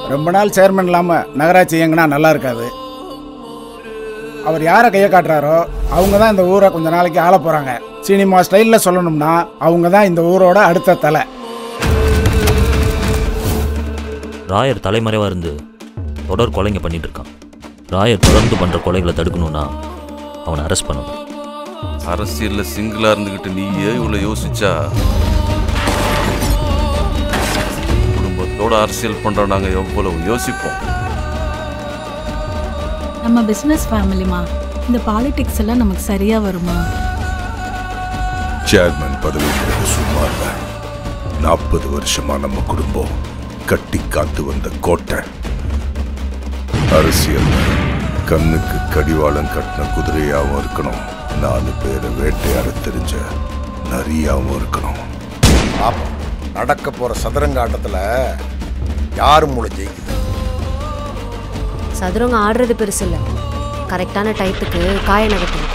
ரொம்ப நாள் சேர்மன் இல்லாமல் நகராட்சி இயங்குனா நல்லா இருக்காது அவர் யாரை கையை காட்டுறாரோ அவங்க தான் இந்த ஊரை கொஞ்ச நாளைக்கு ஆள போகிறாங்க சினிமா ஸ்டைலில் சொல்லணும்னா அவங்க தான் இந்த ஊரோட அடுத்த தலை ராயர் தலைமறைவாக இருந்து தொடர் கொலைங்க பண்ணிட்டு இருக்கான் ராயர் தொடர்ந்து பண்ணுற கொலைகளை தடுக்கணும்னா அவனை அரெஸ்ட் பண்ணணும் அரசியல்ல சிங்கிளா இருந்துகிட்டு நீயே இவ்வளவு யோசிச்சா குடும்பத்தோட அரசியல் பண்ற நாங்க எவ்வளவு யோசிப்போம் நம்ம பிஸ்னஸ் ஃபேமிலிமா இந்த பாலிடிக்ஸ் எல்லாம் நமக்கு சரியா வருமா சேர்மன் பதவிங்கிறது சும்மா இல்ல நாற்பது வருஷமா நம்ம குடும்பம் கட்டி காத்து வந்த கோட்டை அரசியல் கண்ணுக்கு கடிவாளம் கட்டின குதிரையாவும் இருக்கணும் நாலு பேரை வேட்டையாட தெரிஞ்ச நரியாவும் இருக்கணும் பாப்போம் நடக்க போற சதுரங்க ஆட்டத்துல யார் மூளை ஜெயிக்குது சதுரங்க ஆடுறது பெருசு இல்லை கரெக்டான டயத்துக்கு காய நகர்த்தணும்